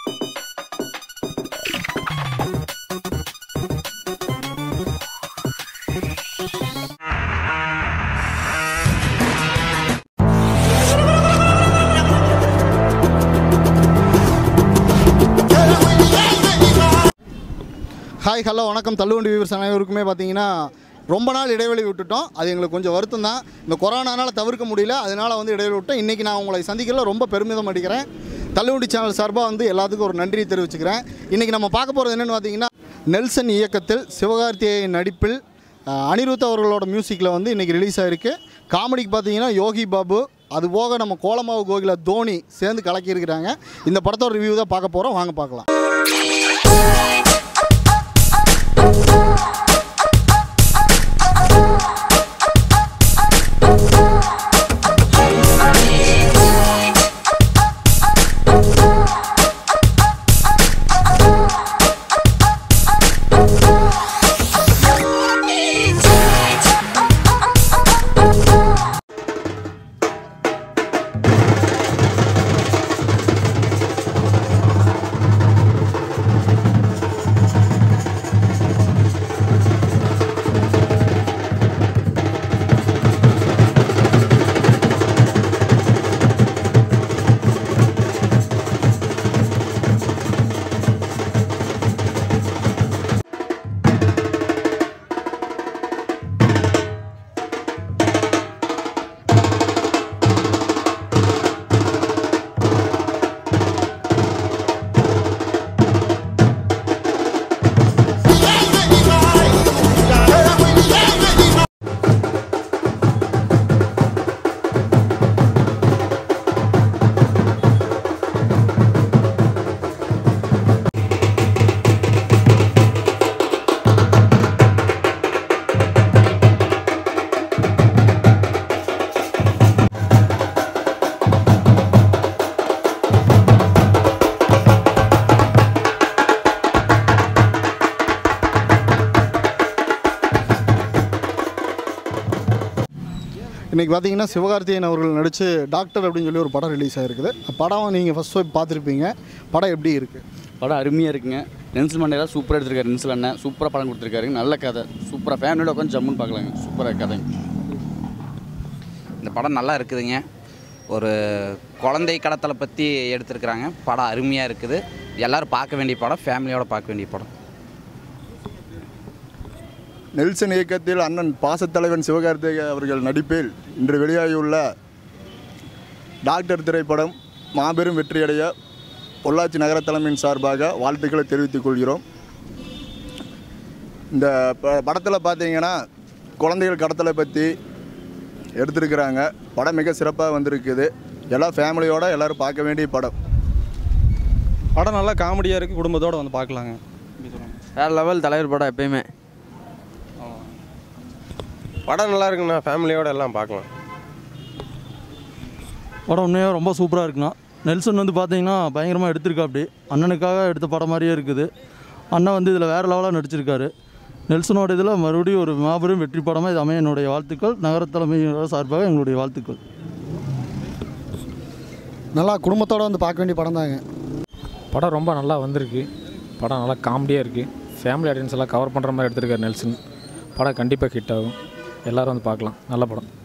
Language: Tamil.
ஹாய் ஹலோ வணக்கம் தள்ளுவண்டி வியூவர்ஸ் அனைவருக்குமே பார்த்தீங்கன்னா ரொம்ப நாள் இடைவெளி விட்டுட்டோம் அது எங்களுக்கு கொஞ்சம் வருத்தம் தான் இந்த கொரோனானால தவிர்க்க முடியல அதனால் வந்து இடைவெளி விட்டோம் இன்றைக்கி நான் உங்களை சந்திக்கல ரொம்ப பெருமிதம் அடிக்கிறேன் தள்ளுவண்டி சேனல் சார்பாக வந்து எல்லாத்துக்கும் ஒரு நன்றி தெரிவிச்சுக்கிறேன் இன்றைக்கி நம்ம பார்க்க போகிறது என்னென்னு பார்த்தீங்கன்னா நெல்சன் இயக்கத்தில் சிவகார்த்திகேயன் நடிப்பில் அஹ், அனிருத் அவர்களோட மியூசிக்கில் வந்து இன்றைக்கி ரிலீஸ் ஆகிருக்கு காமெடிக்கு பார்த்தீங்கன்னா யோகி பாபு அது போக நம்ம கோலமாவு கோகில தோனி சேர்ந்து கலக்கியிருக்கிறாங்க இந்த படத்தோட ரிவ்யூ தான் பார்க்க போகிறோம் வாங்க பார்க்கலாம் இன்றைக்கி பார்த்தீங்கன்னா சிவகார்த்திகேயன் அவர்கள் நடித்து டாக்டர் அப்படின்னு சொல்லி ஒரு படம் ரிலீஸ் ஆகிருக்குது படம் நீங்கள் ஃபஸ்ட் போய் பார்த்துருப்பீங்க படம் எப்படி இருக்குது படம் அருமையாக இருக்குங்க நென்சில் மண்டேலா சூப்பராக எடுத்திருக்காரு நென்சில் அண்ணன் சூப்பராக படம் கொடுத்துருக்காரு நல்ல கதை சூப்பராக ஃபேமிலியோட உட்காந்து ஜம்முன்னு பார்க்கலாங்க சூப்பராக கதைங்க இந்த படம் நல்லா இருக்குதுங்க ஒரு குழந்தை கடத்தலை பற்றி எடுத்திருக்கிறாங்க படம் அருமையாக இருக்குது எல்லோரும் பார்க்க வேண்டிய படம் ஃபேமிலியோட பார்க்க வேண்டிய படம் நெல்சன் இயக்கத்தில் அண்ணன் பாசத்தலைவன் சிவகார்த்திகே அவர்கள் நடிப்பில் இன்று வெளியாகியுள்ள டாக்டர் திரைப்படம் மாபெரும் வெற்றியடைய பொள்ளாச்சி நகர தலைமையின் சார்பாக வாழ்த்துக்களை தெரிவித்துக் கொள்கிறோம் இந்த ப படத்தில் பார்த்தீங்கன்னா குழந்தைகள் கடத்தலை பற்றி எடுத்திருக்கிறாங்க படம் மிக சிறப்பாக வந்திருக்குது எல்லாம் ஃபேமிலியோட எல்லோரும் பார்க்க வேண்டிய படம் படம் நல்லா காமெடியாக இருக்குது குடும்பத்தோடு வந்து பார்க்கலாங்க வேறு லெவல் தலைவர் படம் எப்பயுமே படம் நல்லா இருக்குண்ணா ஃபேமிலியோட எல்லாம் பார்க்கலாம் படம் உண்மையாக ரொம்ப சூப்பராக இருக்குண்ணா நெல்சன் வந்து பார்த்தீங்கன்னா பயங்கரமாக எடுத்திருக்கா அப்படி அண்ணனுக்காக எடுத்த படம் மாதிரியே இருக்குது அண்ணன் வந்து இதில் வேறு லெவலாக நடிச்சிருக்காரு நெல்சனோட இதில் மறுபடியும் ஒரு மாபெரும் வெற்றி படமாக இது அமைய என்னுடைய வாழ்த்துக்கள் நகர தலைமையோட சார்பாக எங்களுடைய வாழ்த்துக்கள் நல்லா குடும்பத்தோடு வந்து பார்க்க வேண்டிய படம் தாங்க படம் ரொம்ப நல்லா வந்திருக்கு படம் நல்லா காமெடியாக இருக்குது ஃபேமிலி ஆடியன்ஸ் எல்லாம் கவர் பண்ணுற மாதிரி எடுத்திருக்காரு நெல்சன் படம் கண்டிப்பாக ஹிட் ஆகும் எல்லோரும் வந்து பார்க்கலாம் நல்ல படம்